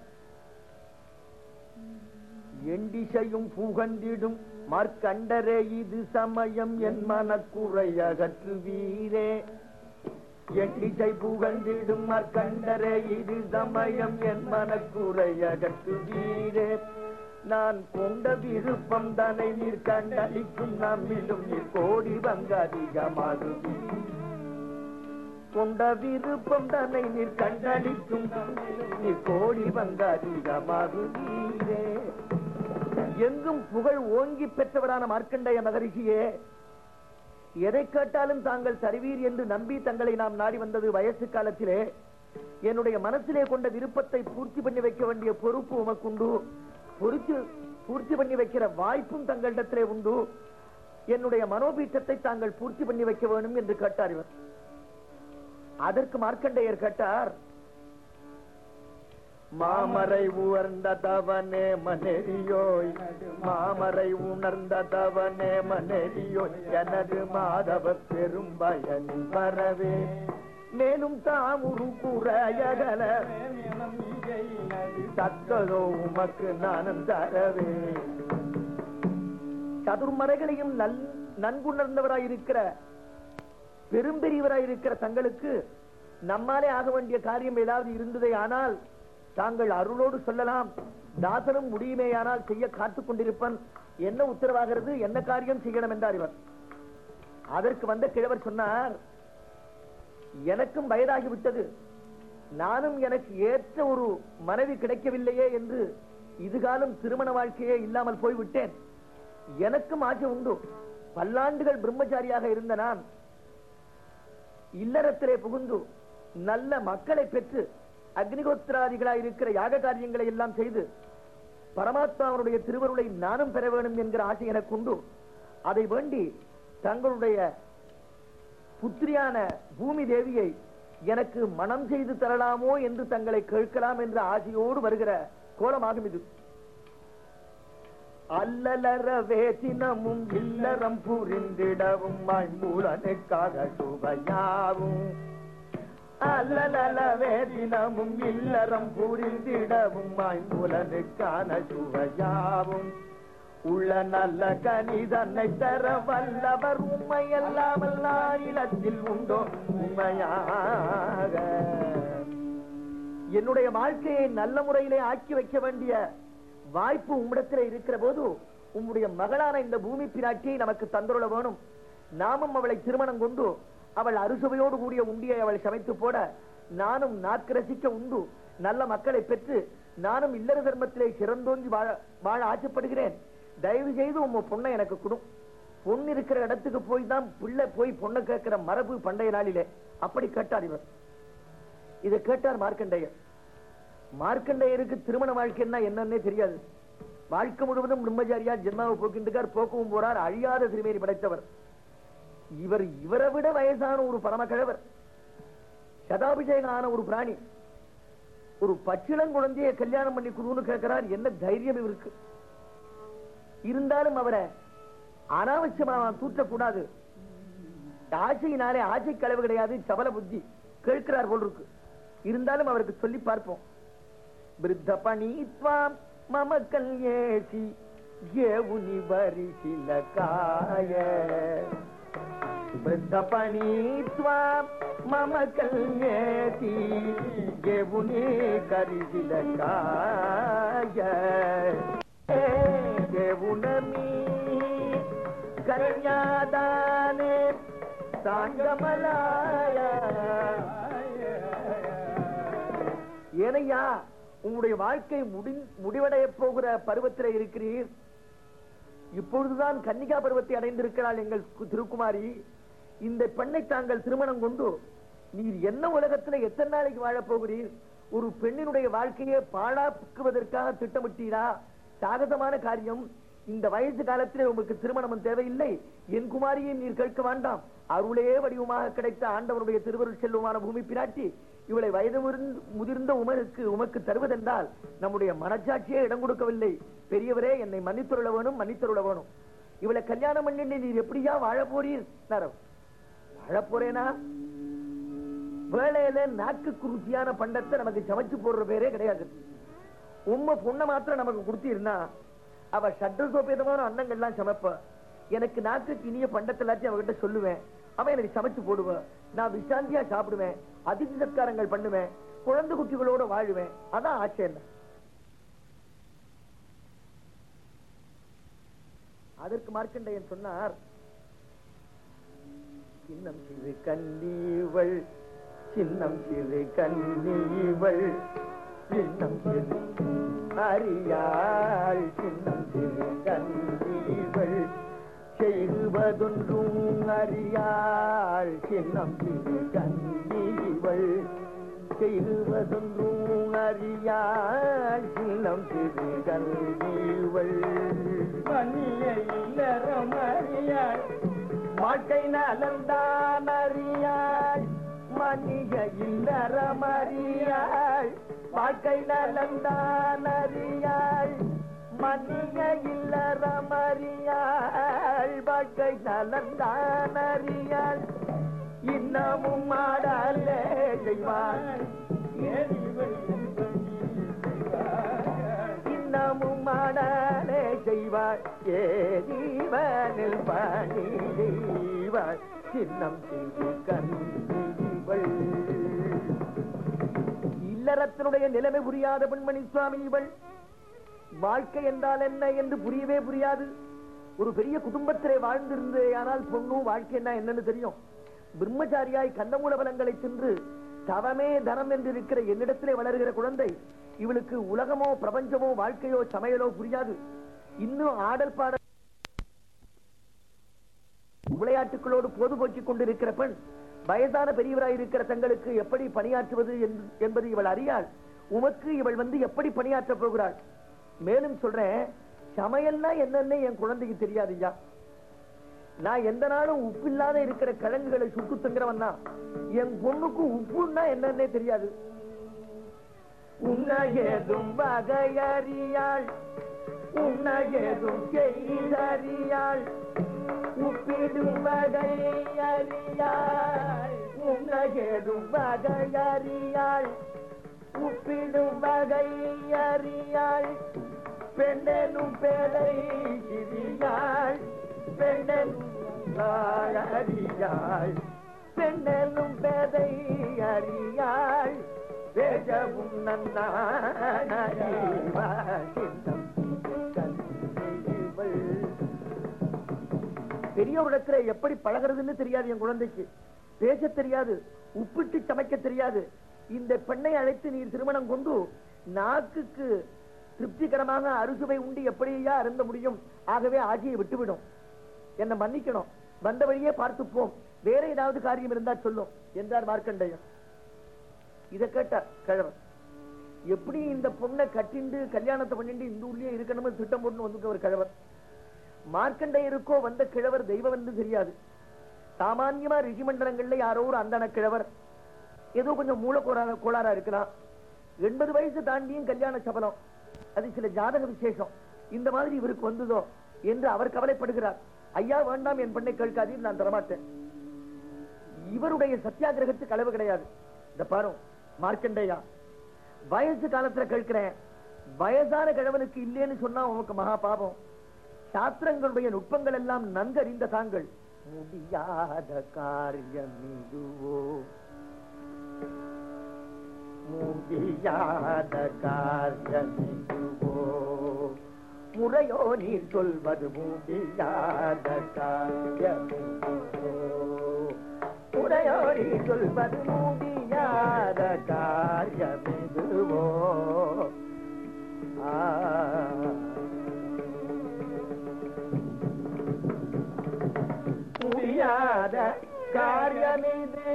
எண்டிசையும் புகந்திடும் மார்க்கண்டரே இது சமயம் என் மனக்குறை அகற்றுவீரே எண்டிசை புகழ்ந்திடும் மார்க்கண்டரே இது சமயம் என் மனக்குறை அகற்றுவீரே நான் கொண்ட விருப்பம் தனை நீர் கண்டளிக்கும் நம்மிலும் நீர் கோடி பங்க அதிகமாகுவீர் கொண்ட விருப்பம் தன்னை நீர் கண்டளிக்கும் நீர் கோடி பங்க அதிகமாகுவீரே எங்கும் புகழ் ஓங்கி பெற்றவரான மார்க்கண்டேய மகரிஷியே எதை கேட்டாலும் தாங்கள் தருவீர் என்று நம்பி தங்களை நாம் நாடி வந்தது வயசு காலத்திலே என்னுடைய மனசிலே கொண்ட விருப்பத்தை பூர்த்தி பண்ணி வைக்க வேண்டிய பொறுப்பு உமக்குண்டு பொறுத்து பூர்த்தி பண்ணி வைக்கிற வாய்ப்பும் தங்களிடத்திலே உண்டு என்னுடைய மனோபீட்டத்தை தாங்கள் பூர்த்தி பண்ணி வைக்க வேண்டும் என்று கேட்டார் இவர் அதற்கு மார்க்கண்டேயர் கேட்டார் மாமரை உணர்ந்த தவனே மனெறியோய் மாமரை உணர்ந்த தவனே மனெறியோய் எனது மாதவ பெரும்பயன் வரவே மேலும் தாமுரு குறையகல தக்கதோ உமக்கு நானும் தரவே சதுர்மறைகளையும் நல் நன்குணர்ந்தவராயிருக்கிற பெரும்பெரியவராயிருக்கிற தங்களுக்கு நம்மாலே ஆக வேண்டிய காரியம் ஏதாவது இருந்ததே ஆனால் தாங்கள் அருளோடு சொல்லலாம் தாசனும் முடியுமேயானால் செய்ய காத்துக் கொண்டிருப்பன் என்ன உத்தரவாகிறது என்ன காரியம் செய்யணும் என்றார் இவர் அதற்கு வந்த கிழவர் சொன்னார் எனக்கும் வயதாகிவிட்டது நானும் எனக்கு ஏற்ற ஒரு மனைவி கிடைக்கவில்லையே என்று இதுகாலம் திருமண வாழ்க்கையே இல்லாமல் போய்விட்டேன் எனக்கும் ஆசை உண்டு பல்லாண்டுகள் பிரம்மச்சாரியாக இருந்த நான் இல்லறத்திலே புகுந்து நல்ல மக்களை பெற்று அக்னிகோத்திராதிகளாய் இருக்கிற யாக காரியங்களை எல்லாம் செய்து பரமாத்மாவனுடைய திருவருளை நானும் பெற வேண்டும் என்கிற ஆசை எனக்கு உண்டு அதை வேண்டி தங்களுடைய புத்திரியான பூமி தேவியை எனக்கு மனம் செய்து தரலாமோ என்று தங்களை கேட்கலாம் என்ற ஆசையோடு வருகிற கோலமாகும் இது அல்லலற வேசினமும் இல்லறம் புரிந்திடவும் மண்பூலனுக்காக சுவையாவும் அல்லலல வேதினமும் இல்லறம் புரிந்திடவும் மாய்முலனுக்கான சுவையாவும் உள்ள நல்ல கனிதன்னை தர வல்லவர் உண்மையல்லாமல் நாளிலத்தில் உண்டோ உண்மையாக என்னுடைய வாழ்க்கையை நல்ல முறையிலே ஆக்கி வைக்க வேண்டிய வாய்ப்பு உம்மிடத்திலே இருக்கிற போது உம்முடைய மகளான இந்த பூமி பிராட்டியை நமக்கு தந்துள்ள வேணும் நாமும் அவளை திருமணம் கொண்டு அவள் அறுசுவையோடு கூடிய உண்டியை அவள் சமைத்து போட நானும் நாக்கு ரசிக்க உண்டு நல்ல மக்களை பெற்று நானும் இல்லற தர்மத்திலே சிறந்தோங்கி வாழ வாழ ஆசைப்படுகிறேன் தயவு செய்து உங்க பொண்ணை எனக்கு கொடு பொண்ணு இருக்கிற இடத்துக்கு போய் தான் பிள்ளை போய் பொண்ணை கேட்கிற மரபு பண்டைய நாளிலே அப்படி கேட்டார் இவர் இதை கேட்டார் மார்க்கண்டேயர் மார்க்கண்டேயருக்கு திருமண வாழ்க்கைன்னா என்னன்னே தெரியாது வாழ்க்கை முழுவதும் பிரம்மச்சாரியா ஜென்மாவை போக்கின்றார் போக்கவும் போறார் அழியாத திருமேனி படைத்தவர் இவர் இவரை விட வயசான ஒரு பரமக்கிழவர் சதாபிஷேகம் ஆன ஒரு பிராணி ஒரு பச்சிளங்குழந்தைய கல்யாணம் பண்ணி குருன்னு கேட்கிறார் என்ன தைரியம் இவருக்கு இருந்தாலும் அவரை அனாவசியமா தூற்றக்கூடாது ஆசையினாலே ஆசை களவு கிடையாது சபல புத்தி கேட்கிறார் போல் இருக்கு இருந்தாலும் அவருக்கு சொல்லி பார்ப்போம் விருத்த பணித்வாம் மம கல்யேசி ஏவுனி வரிசில காய விருத்த பணித்வாம் மம கல்யேசி ஏவுனி கரிசில காய ஏவுனமீ கன்யாதானே சாங்கமலாய ஏனையா உங்களுடைய வாழ்க்கை முடி முடிவடைய போகிற பருவத்தில் இருக்கிறீர் இப்பொழுதுதான் கன்னிகா பருவத்தை அடைந்திருக்கிறாள் எங்கள் கு- திருக்குமாரி இந்த பெண்ணை தாங்கள் திருமணம் கொண்டு நீர் என்ன உலகத்துல எத்தனை நாளைக்கு வாழப் போகிறீர் ஒரு பெண்ணினுடைய வாழ்க்கையை பாழாக்குவதற்காக திட்டமிட்டீரா சாகசமான காரியம் இந்த வயசு காலத்திலே உங்களுக்கு திருமணமும் தேவையில்லை என் குமாரியை நீர் கேட்க வேண்டாம் அருளே வடிவமாக கிடைத்த ஆண்டவனுடைய திருவருள் செல்வமான பூமி பிராட்டி இவளை வயது முதிர்ந்த- முதிர்ந்த உமருக்கு உமக்கு தருவதென்றால் நம்முடைய மனச்சாட்சியே இடம் கொடுக்கவில்லை பெரியவரே என்னை மன்னித்துருள வேணும் மன்னித்துருள வேணும் இவளை கல்யாணம் பண்ணி நீர் எப்படியா வாழ போறீர் நரம் வாழ போறேனா வேலையில நாக்கு குருத்தியான பண்டத்தை நமக்கு சமைச்சு போடுற பேரே கிடையாது உண்மை பொண்ணை மாத்திரம் நமக்கு கொடுத்தீர்னா அவ சட்ட சோபேதமான அன்னங்கள்லாம் சமைப்ப எனக்கு நாக்குக்கு இனிய பண்டத்தை எல்லாத்தையும் அவகிட்ட சொல்லுவேன் அவன் எனக்கு சமைச்சு போடுவேன் நான் விசாந்தியா சாப்பிடுவேன் அதிர்ச்சி சத்காரங்கள் பண்ணுவேன் குழந்தை குட்டிகளோட வாழுவேன் அதான் ஆசை என்ன அதற்கு மார்க்கண்டையன் சொன்னார் சின்னம் சிறு கண்ணீவள் சின்னம் சிறு கண்ணீவள் சின்னம் சிறு அறியாள் சின்னம் சிறு கண்ணீவள் செய்வதொன்றும் அறியாள் சின்னம் சிறு கண்ணீவள் செய்வதொன்றும் அறியாள் சின்னம் சிறு கண்ணீவள் வாழ்க்கை நலந்தான் அறியாள் மணிய இல்லறமறியாள் வாழ்க்கை நலந்தான் அறியாள் மணிய இல்லறமறியாள் வாழ்க்கை நலந்தான் அறியாள் இன்னமும் ஆடலே செய்வாள் இன்னமும் ஆடலே செய்வாள் ஏ ஜீவனில் பணி செய்வாள் சின்னம் செய்து கண்கள் இல்லறத்தினுடைய நிலைமை புரியாத பெண்மணி சுவாமி இவள் வாழ்க்கை என்றால் என்ன என்று புரியவே புரியாது ஒரு பெரிய குடும்பத்திலே வாழ்ந்திருந்தே ஆனால் பொண்ணும் வாழ்க்கை என்ன என்னன்னு தெரியும் பிரம்மச்சாரியாய் கண்டமூல பலங்களை தின்று தவமே தனம் என்று இருக்கிற என்னிடத்திலே வளர்கிற குழந்தை இவளுக்கு உலகமோ பிரபஞ்சமோ வாழ்க்கையோ சமையலோ புரியாது இன்னும் ஆடல் பாடல் விளையாட்டுகளோடு பொதுபோக்கிக் கொண்டிருக்கிற பெண் வயதான பெரியவராய் இருக்கிற தங்களுக்கு எப்படி பணியாற்றுவது என்று- என்பது இவள் அறியாள் உமக்கு இவள் வந்து எப்படி பணியாற்றப் போகிறாள் மேலும் சொல்றேன் சமையல்னா என்னன்னு என் குழந்தைக்கு தெரியாது ஐயா நான் எந்த நாளும் உப்பு இல்லாத இருக்கிற கிழங்குகளை சுட்டு திங்கிறவன் தான் என் பொண்ணுக்கு உப்புன்னா என்னன்னே தெரியாது உன்னையேதும் வகையறியாள் உன்னையேதும் செய்தறியாள் உப்பிடும் வகை அறியாள் உன்னையேதும் வகை அறியாள் உப்பிடும் வகை அறியாள் பெண்ணெனும் பேரை சிறியாள் பெண்ணெனும் தாய் அறியாள் பெண்ணெனும் பேதை அறியாள் வேஜவும் நன்னாள் சின்னம் கண்ணிவள் பெரியவரிடத்துல எப்படி பழகிறதுன்னு தெரியாது என் குழந்தைக்கு பேச தெரியாது உப்பிட்டு சமைக்க தெரியாது இந்த பெண்ணை அழைத்து நீர் திருமணம் கொண்டு நாக்குக்கு திருப்திகரமாக அறுசுவை உண்டு எப்படியா அருந்த முடியும் ஆகவே ஆட்சியை விட்டுவிடும் என்னை மன்னிக்கணும் வந்த வழியே பார்த்துப்போம் வேற ஏதாவது காரியம் இருந்தா சொல்லும் என்றார் மார்க்கண்டேயன் இதை கேட்டார் கிழவன் எப்படி இந்த பொண்ணை கட்டிண்டு கல்யாணத்தை பண்ணிட்டு இந்த ஊர்லயே இருக்கணும்னு திட்டம் போட்டு வந்துட்டு ஒரு கிழவர் மார்க்கண்டையருக்கோ வந்த கிழவர் தெய்வம் என்று தெரியாது சாமான்யமா ரிஷிமண்டலங்கள்ல யாரோ ஒரு அந்தன கிழவர் ஏதோ கொஞ்சம் மூல கோளாறு கோளாறா இருக்கலாம் எண்பது வயசு தாண்டியும் கல்யாண சபலம் அது சில ஜாதக விசேஷம் இந்த மாதிரி இவருக்கு வந்ததோ என்று அவர் கவலைப்படுகிறார் ஐயா வேண்டாம் என் பெண்ணை கேட்காதீர் நான் தரமாட்டேன் இவருடைய சத்தியாகிரகத்துக்கு அளவு கிடையாது இந்த பாரு மார்க்கண்டேயா வயசு காலத்துல கேட்கிறேன் வயசான கிழவனுக்கு இல்லைன்னு சொன்னா உனக்கு மகா பாபம் சாஸ்திரங்களுடைய நுட்பங்கள் எல்லாம் நன்கறிந்த தாங்கள் முடியாத காரியம் இதுவோ முடியாத காரியம் இதுவோ முறையோ நீர் சொல்வது முடியாத காரியம் இதுவோ முறையோ நீர் சொல்வது முடியாத காரியம் இதுவோ ஆ முடியாத காரியமிது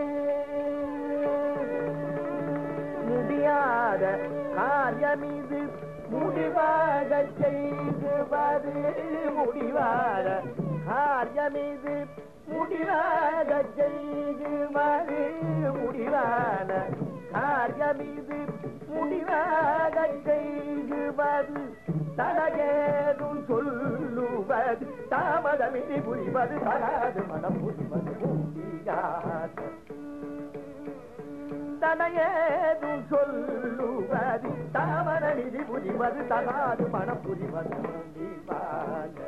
முடியாத காரியமிது முடிவாக செய்துவது முடிவாத காரியமிது முடிவாக செய்துவது முடிவான காரியமிது முடிவாக செய்துவது தடகேதும் சொல்லுவது தாமதமிதி புரிவது தராது மனம் புரிவது முடியாது தடையேதும் சொல்லுவது தாமதமிதி புரிவது தராது மனம் புரிவது முடிவாக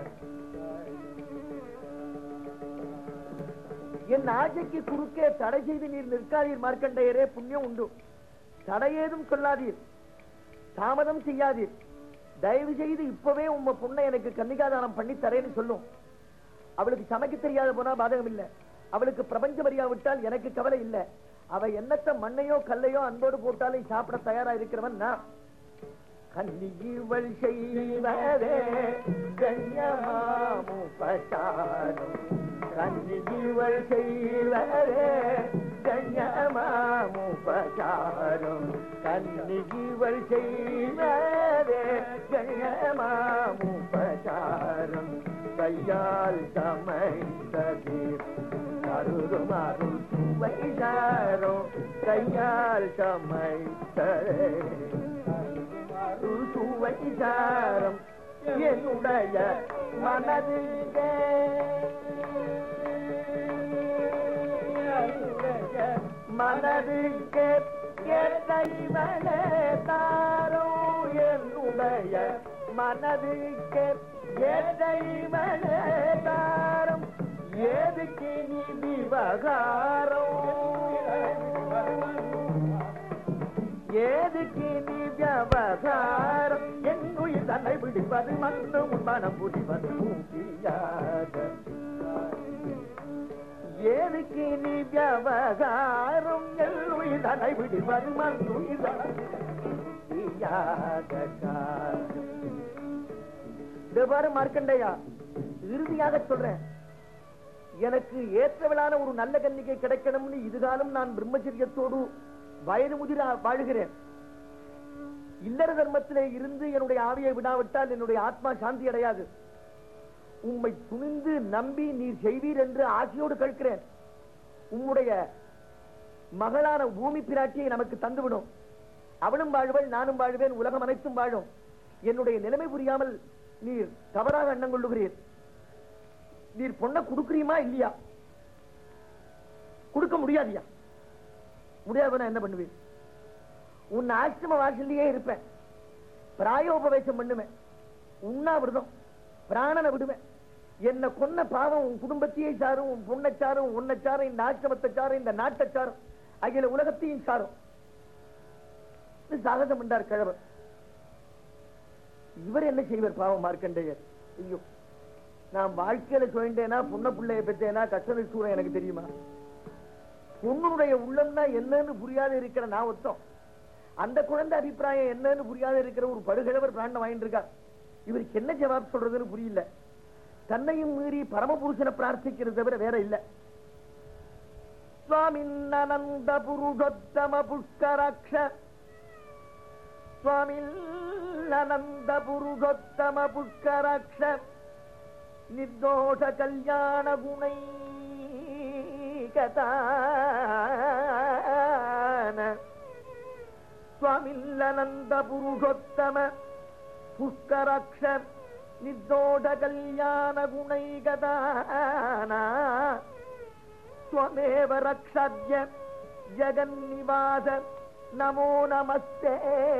என் ஆசைக்கு குறுக்கே தடை செய்து நீர் நிற்காதீர் மார்க்கண்டையரே புண்ணியம் உண்டு தடையேதும் சொல்லாதீர் தாமதம் செய்யாதீர் தயவு செய்து இப்பவே உங்க பொண்ணை எனக்கு கன்னிகாதானம் பண்ணி தரேன்னு சொல்லும் அவளுக்கு சமைக்க தெரியாத போனா பாதகம் இல்ல அவளுக்கு பிரபஞ்ச மரியா விட்டால் எனக்கு கவலை இல்ல அவ என்னத்த மண்ணையோ கல்லையோ அன்போடு போட்டாலும் சாப்பிட தயாரா இருக்கிறவன் நான் கன்னிவள் செய்வதே கன்யமாமுபசாரம் கன்னிவள் செய்வதே கன்யமாமுபசாரம் கன்னிவள் செய்வதே கன்யமாமுபசாரம் கையால் சமைத்ததே அருளும் அருள் சுவை சாரும் கையால் சமைத்தரே அருள் சுவை சாரம் என்னுடைய மனதிலே மனதுக்கு எதைவனே தாரோ என்னுடைய மனதுக்கு எதைவனே தாரம் ஏதுக்கு நீ விவகாரம் ஏதுக்கு நீ விவகாரம் என் உயிர் தன்னை பிடிப்பது மண்ணு உன் மனம் புரிவது மூக்கியாக ஏதுக்கு நீ விவகாரம் என் உயிர் தன்னை பிடிப்பது மண் உயிர் பாரு மார்க்கண்டையா இறுதியாக சொல்றேன் எனக்கு ஏற்றவளான ஒரு நல்ல கன்னிகை கிடைக்கணும்னு இதுகாலம் நான் பிரம்மச்சரியத்தோடு வயது முதிர வாழுகிறேன் இல்லற தர்மத்திலே இருந்து என்னுடைய ஆவியை விடாவிட்டால் என்னுடைய ஆத்மா சாந்தி அடையாது உம்மை துணிந்து நம்பி நீர் செய்வீர் என்று ஆசையோடு கேட்கிறேன் உம்முடைய மகளான பூமி பிராட்டியை நமக்கு தந்துவிடும் அவளும் வாழ்வள் நானும் வாழ்வேன் உலகம் அனைத்தும் வாழும் என்னுடைய நிலைமை புரியாமல் நீர் தவறாக எண்ணம் கொள்ளுகிறீர் நீர் பொண்ணை கொடுக்குறீமா இல்லையா கொடுக்க முடியாதியா முடியாதுன்னா என்ன பண்ணுவீர் உன் ஆசிரம வாசல்லையே இருப்பேன் பிராயோபவேசம் பண்ணுவேன் உண்ணாவிரதம் பிராணனை விடுவேன் என்ன கொன்ன பாவம் உன் குடும்பத்தையே சாரும் உன் பொண்ணை சாரும் உன்னை சாரும் இந்த ஆசிரமத்தை சாரும் இந்த நாட்டை சாரும் அகில உலகத்தையும் சாரும் இது சாகசம் என்றார் கிழவர் இவர் என்ன செய்வார் பாவம் மார்க்கண்டேயர் ஐயோ நான் வாழ்க்கையில சுழண்டேனா பொண்ண பிள்ளைய பெற்றேனா கஷ்ட சூழல் எனக்கு தெரியுமா பொண்ணுடைய உள்ளம்னா என்னன்னு புரியாத இருக்கிற நான் ஒத்தம் அந்த குழந்தை அபிப்பிராயம் என்னன்னு புரியாத இருக்கிற ஒரு படுகிழவர் பிராண்டம் வாங்கிட்டு இருக்கார் இவருக்கு என்ன ஜவாப் சொல்றதுன்னு புரியல தன்னையும் மீறி பரமபுருஷனை பிரார்த்திக்கிறது தவிர வேற இல்ல சுவாமின்னனந்த புருஷோத்தம புஷ்கராட்ச சுவாமின்னனந்த புருஷோத்தம புஷ்கராட்ச நிர்தோஷ கல்யாண குணை கதான சுவாமில்லனந்த புருஷோத்தம புஷ்கரக்ஷ நிர்தோட கல்யாண குணை கதான ஸ்வமேவ ரக்ஷத்ய ஜகன்னிவாச நமோ நமஸ்தே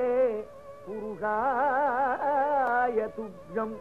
புருஷாய துப்யம்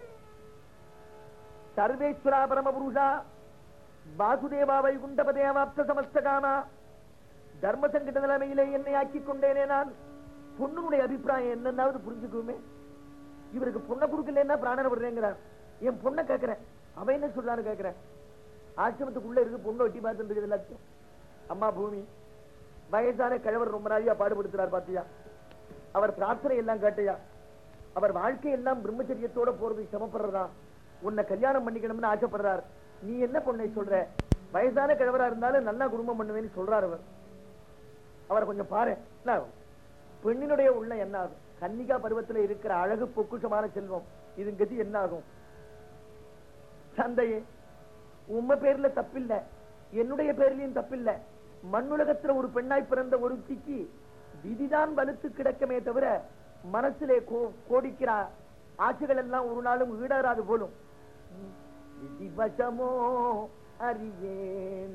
சர்வேஸ்வரா பரமபுருஷா வாசுதேவா வைகுண்டபதேவாப்த சமஸ்தகாமா தர்ம சங்கட நிலைமையிலே என்னை ஆக்கிக் கொண்டேனே நான் பொண்ணுடைய அபிப்பிராயம் என்னன்னாவது புரிஞ்சுக்குமே இவருக்கு பொண்ணை கொடுக்கலன்னா பிராணனை விடுறேங்கிறார் என் பொண்ணை கேட்கிறேன் அவன் என்ன சொல்றான்னு கேட்கிறேன் ஆசிரமத்துக்குள்ள இருக்கு பொண்ணை வெட்டி பார்த்துட்டு இருக்குது எல்லாத்தையும் அம்மா பூமி வயசான கிழவர் ரொம்ப நாளையா பாடுபடுத்துறார் பாத்தியா அவர் பிரார்த்தனை எல்லாம் கேட்டையா அவர் வாழ்க்கை எல்லாம் பிரம்மச்சரியத்தோட போறது சிரமப்படுறதா உன்னை கல்யாணம் பண்ணிக்கணும்னு ஆசைப்படுறார் நீ என்ன பொண்ணை சொல்ற வயசான கிழவரா இருந்தாலும் நல்லா குடும்பம் பண்ணுவேன்னு சொல்றார் அவர் அவரை கொஞ்சம் பாரு என்ன ஆகும்? பெண்ணினுடைய உள்ள என்ன ஆகும் கன்னிகா பருவத்துல இருக்கிற அழகு பொக்குஷமான செல்வம் இது கதி என்ன ஆகும் தந்தையே உம்ம பேர்ல தப்பில்ல என்னுடைய பேர்லயும் தப்பில்ல மண்ணுலகத்துல ஒரு பெண்ணாய் பிறந்த ஒருத்திக்கு விதிதான் வலுத்து கிடக்கமே தவிர மனசிலே கோ- கோடிக்கிற ஆசைகள் எல்லாம் ஒரு நாளும் ஈடறாது போலும் விதிவசமோ அறியேன்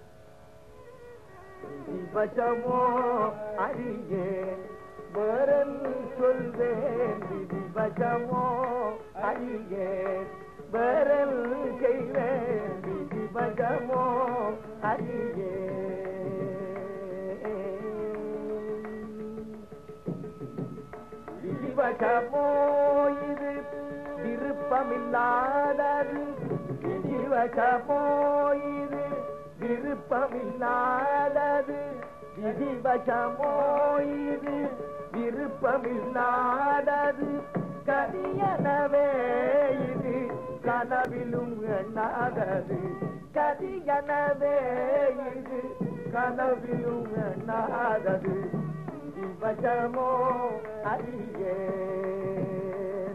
விதிவசமோ அறியேன் வரல் சொல்வேன் விதிவசமோ அறியேன் வரல் செய்வேன் விதிவசமோ அறியேன் விதிவசமோ இது விருப்பமில்லாதது விதிவசமோ இது விருப்பமில்லாதது விதிவசமோ இது விருப்பமில்லாதது கதியனவே இது கனவிலும் எண்ணாதது கதியனவே இது கனவிலும் எண்ணாதது விதிவசமோ அறியேன்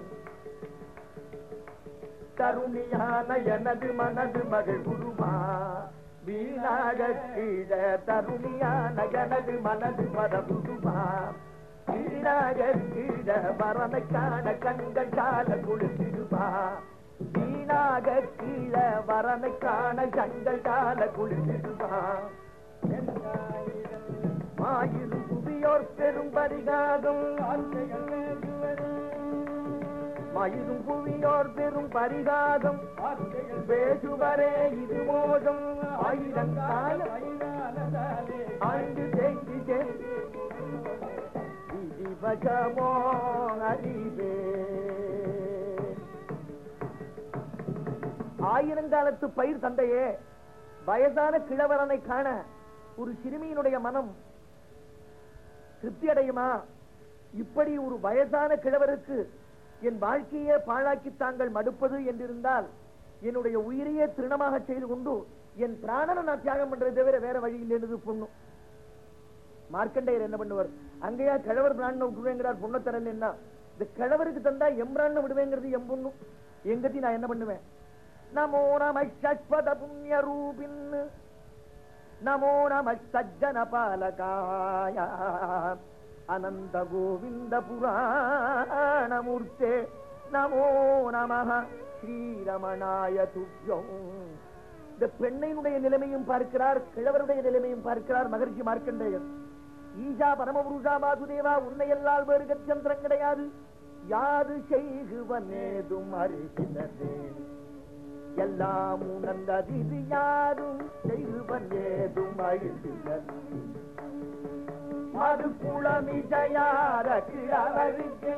கருணியான எனது மனது மகள் குருமா வீணாக கீழ தருணியான எனது மனது பரவுமா வீணாக கீழ வரனை காண கண்கள் கால குளிர்ந்திடுமா வீணாக கீழ வரனை காண கண்கள் கால குளிர்ந்திடுமா ஆயிரும் புவியோர் பெரும் பரிகாகம் மயிரும் புவியோர் பெரும் பரிகாகம் பேசுவரே இது மோகம் ஆயிரம் காலம் ஆண்டு செய்தி செய்தி விதிவசமோ அறிவே ஆயிரங்காலத்து பயிர் தந்தையே வயதான கிழவரனை காண ஒரு சிறுமியினுடைய மனம் திருப்தி அடையுமா இப்படி ஒரு வயதான கிழவருக்கு என் வாழ்க்கையே பாழாக்கி தாங்கள் மடுப்பது என்றிருந்தால் என்னுடைய உயிரையே திருணமாக செய்து கொண்டு என் பிராணனை நான் தியாகம் பண்றதை தவிர வேற வழி இல்லைன்னு பொண்ணும் மார்க்கண்டையர் என்ன பண்ணுவார் அங்கேயா கிழவர் பிராணனை விட்டுருவேங்கிறார் பொண்ணை தரல என்ன இந்த கிழவருக்கு தந்தா எம்பிராண்ண விடுவேங்கிறது என் பொண்ணும் எங்கத்தி நான் என்ன பண்ணுவேன் நமோ நம சஸ்வத புண்ணிய ரூபின் நமோ நம சஜ்ஜன பாலகாய அனந்த கோவிந்த புராணமூர்த்தே நமோ நம ஸ்ரீரமணாய துப்யம் இந்த பெண்ணையினுடைய நிலைமையும் பார்க்கிறார் கிழவருடைய நிலைமையும் பார்க்கிறார் மகர்ஷி மார்க்கண்டேயர் ஈஷா பரமபுருஷா மாதுதேவா உன்னையல்லால் வேறு கச்சந்திரம் கிடையாது யாது செய்குவனேதும் அறிகிறதே எல்லாம் உணர்ந்தது யாரும் செய்குவனேதும் அறிகிறது மது குளமிசையார கிழவருக்கு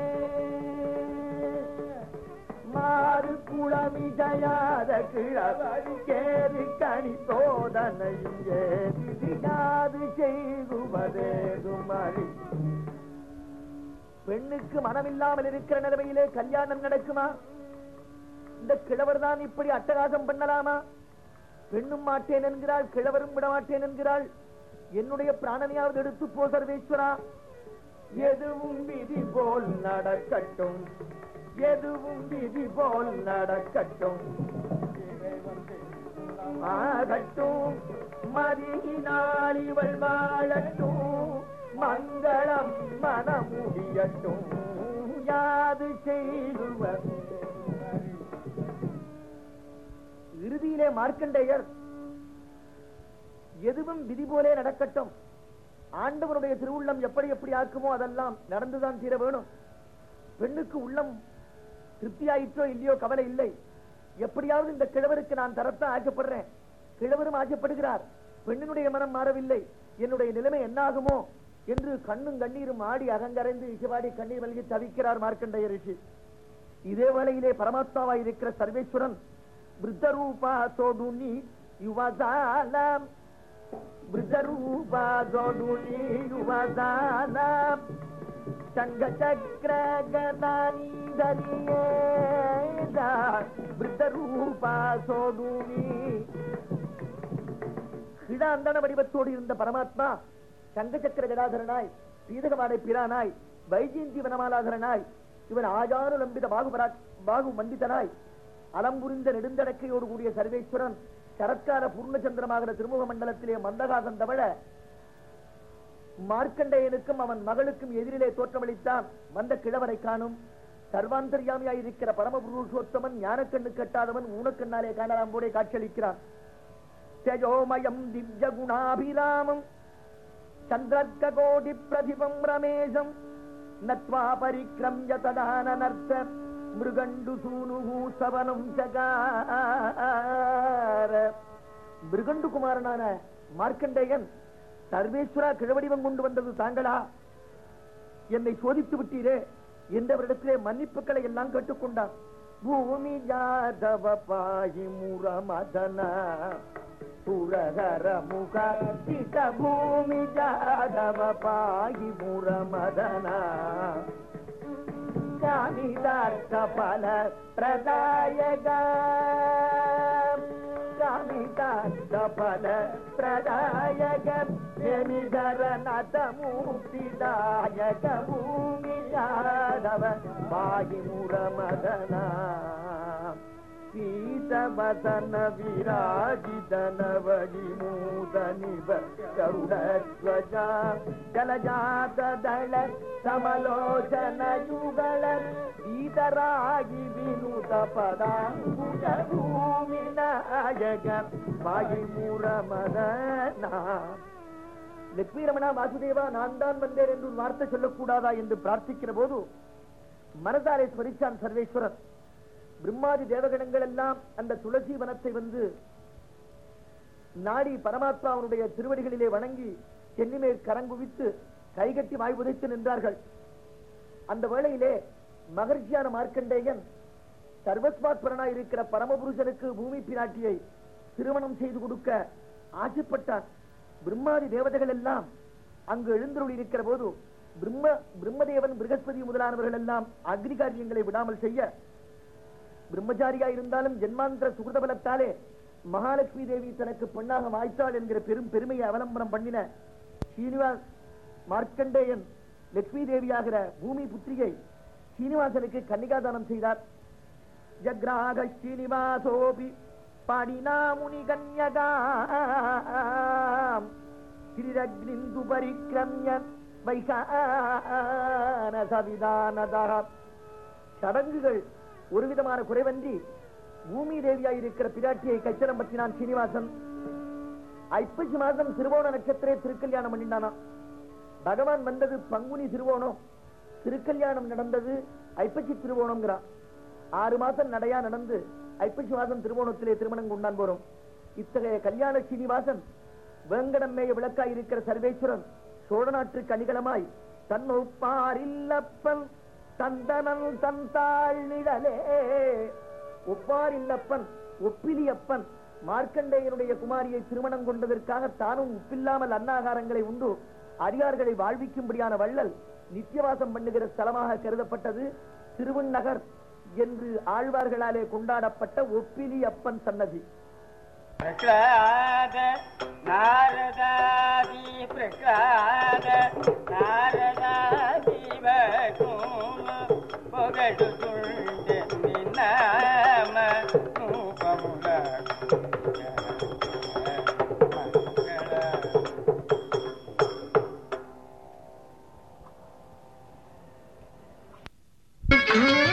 மாறு குளமிசையார கிழவருக்கேறி கனி சோதனையும் ஏறி யாது செய்குவதேதும் அறி பெண்ணுக்கு மனமில்லாமல் இருக்கிற நிலைமையிலே கல்யாணம் நடக்குமா இந்த கிழவர் தான் இப்படி அட்டகாசம் பண்ணலாமா பெண்ணும் மாட்டேன் என்கிறாள் கிழவரும் விட மாட்டேன் என்கிறாள் என்னுடைய பிராணனையாவது எடுத்து போ சர்வேஸ்வரா எதுவும் விதி போல் நடக்கட்டும் எதுவும் விதி போல் நடக்கட்டும் ஆகட்டும் மதியினால் இவள் வாழட்டும் மங்களம் மனமுடியட்டும் யாது செய்துவர் இறுதியிலே மார்க்கண்டேயர் எதுவும் விதி போலே நடக்கட்டும் ஆண்டவனுடைய திருவுள்ளம் எப்படி எப்படி ஆக்குமோ அதெல்லாம் நடந்துதான் தீர வேணும் பெண்ணுக்கு உள்ளம் திருப்தியாயிற்றோ இல்லையோ கவலை இல்லை எப்படியாவது இந்த கிழவருக்கு நான் தரத்தான் ஆசைப்படுறேன் கிழவரும் ஆசைப்படுகிறார் பெண்ணினுடைய மனம் மாறவில்லை என்னுடைய நிலைமை என்னாகுமோ என்று கண்ணும் கண்ணீரும் ஆடி அகங்கரைந்து இசைவாடி கண்ணீர் மல்கி தவிக்கிறார் மார்க்கண்டைய ரிஷி இதே வேளையிலே பரமாத்மாவாய் இருக்கிற சர்வேஸ்வரன் விருத்தரூபா சோடுனி யுவதாலம் விருத்தரூபா சோடுனி யுவதாலம் சங்க சக்கர கதானிதரியே விருத்தரூபா சோடுனி கிடாந்தன வடிவத்தோடு இருந்த பரமாத்மா சங்க சக்கர கதாதரனாய் பீதகவாடை பிரானாய் வைஜெயந்தி வனமாலாதரனாய் இவன் ஆஜானு லம்பித பாகுபரா பாகு மண்டிதனாய் அலம்புரிந்த நெடுந்தடக்கையோடு கூடிய சர்வேஸ்வரன் சரத்கார பூர்ணச்சந்திரமாகிற திருமுக மண்டலத்திலே மந்தகாசம் தவழ மார்க்கண்டேயனுக்கும் அவன் மகளுக்கும் எதிரிலே தோற்றமளித்தான் வந்த கிழவரை காணும் சர்வாந்தர்யாமியாய் இருக்கிற பரமபுருஷோத்தமன் ஞானக்கண்ணு கட்டாதவன் ஊனக்கண்ணாலே காணலாம் போலே காட்சியளிக்கிறான் तेजोमयम् दिव्यगुणाभिरामम् चन्द्रर्ककोटि प्रतिभम् रमेशम् नत्वा परिक्रम्य तदाननर्थ मृगण्डुसूनुः सवनम् चकार மிருகண்டு குமாரனான மார்க்கண்டேயன் சர்வேஸ்வரா கிழவடிவம் கொண்டு வந்தது தாங்களா என்னை சோதித்து விட்டீரே என்றவரிடத்திலே மன்னிப்புகளை எல்லாம் கேட்டுக்கொண்டான் பூமி ஜாதவ பாயி முரமதன புரகர முக சித பூமி ஜாதவ பாயி முரமதன காமிதார்த்த பல பிரதாயக காமிதார்த்த பல பிரதாயக ஜனிதர நத மூர்த்திதாயக பூமி யாதவ பாயி முரமதனா ಪೀತವದನ ವಿರಾಜಿತನವಗಿ ಮೂದನಿವ ಗರುಡಧ್ವಜ ಜಲಜಾತ ದಳ ಸಮಲೋಚನ ಯುಗಳ ಈತರಾಗಿ ವಿನುತ ಪದಾಂಬುಜ ಭೂಮಿ ನಾಯಕ மகிமுற மதனா லட்சுமி ரமணா வாசுதேவா நான் தான் வந்தேன் என்று ஒரு வார்த்தை சொல்லக்கூடாதா என்று பிரார்த்திக்கிற போது மனதாலே ஸ்மரிச்சான் சர்வேஸ்வரன் பிரம்மாதி தேவகணங்கள் எல்லாம் அந்த துளசி வனத்தை வந்து நாடி பரமாத்மா அவனுடைய திருவடிகளிலே வணங்கி சென்னிமேல் கரங்குவித்து கைகட்டி வாய் உதைத்து நின்றார்கள் அந்த வேளையிலே மகர்ஷியான மார்க்கண்டேயன் சர்வஸ்மாத்மரனாய் இருக்கிற பரமபுருஷனுக்கு பூமி பிராட்டியை திருமணம் செய்து கொடுக்க ஆசைப்பட்டான் பிரம்மாதி தேவதைகள் எல்லாம் அங்கு எழுந்தருள் இருக்கிற போது பிரம்ம பிரம்மதேவன் பிருகஸ்பதி முதலானவர்கள் எல்லாம் அக்னி காரியங்களை விடாமல் செய்ய பிரம்மச்சாரியா இருந்தாலும் ஜென்மாந்திர சுகிருத பலத்தாலே மகாலட்சுமி தேவி தனக்கு பெண்ணாக வாய்த்தாள் என்கிற பெரும் பெருமையை அவலம்பரம் பண்ணின ஸ்ரீனிவாஸ் மார்க்கண்டேயன் லட்சுமி தேவியாகிற பூமி புத்திரிகை ஸ்ரீனிவாசனுக்கு கன்னிகாதானம் செய்தார் ஜக்ராக ஸ்ரீனிவாசோபி பாடினா முனி கன்யகாம் கிரிரக்னிந்து பரிக்கிரமிய வைகான சவிதானதா சடங்குகள் ஒரு விதமான குறைவன்றி பூமி தேவியாய் இருக்கிற பிராட்டியை கைச்சரம் பற்றினான் சீனிவாசன் ஐப்பசி மாதம் திருவோண நட்சத்திரே திருக்கல்யாணம் பண்ணினானாம் பகவான் வந்தது பங்குனி திருவோணம் திருக்கல்யாணம் நடந்தது ஐப்பசி திருவோணம்ங்கிறான் ஆறு மாசம் நடையா நடந்து ஐப்பசி மாதம் திருவோணத்திலே திருமணம் கொண்டான் போறோம் இத்தகைய கல்யாண சீனிவாசன் வேங்கடமேய விளக்காய் இருக்கிற சர்வேஸ்வரன் சோழ நாட்டு கனிகளமாய் தன் ஒப்பாரில்லப்பன் தந்தனன் தந்தாள் நிழலே ஒப்பாரில்லப்பன் ஒப்பிலியப்பன் மார்க்கண்டேயனுடைய குமாரியை திருமணம் கொண்டதற்காக தானும் உப்பில்லாமல் அன்னாகாரங்களை உண்டு அடியார்களை வாழ்விக்கும்படியான வள்ளல் நித்தியவாசம் பண்ணுகிற ஸ்தலமாக கருதப்பட்டது திருவண்ணகர் என்று ஆழ்வார்களாலே கொண்டாடப்பட்ட ஒப்பிலி அப்பன் சன்னதி பிரகலாத நாரதாதி பிரகலாத நாரதாதிவகும் పొగడుతుండే నిన్నామ రూపముల Thank you.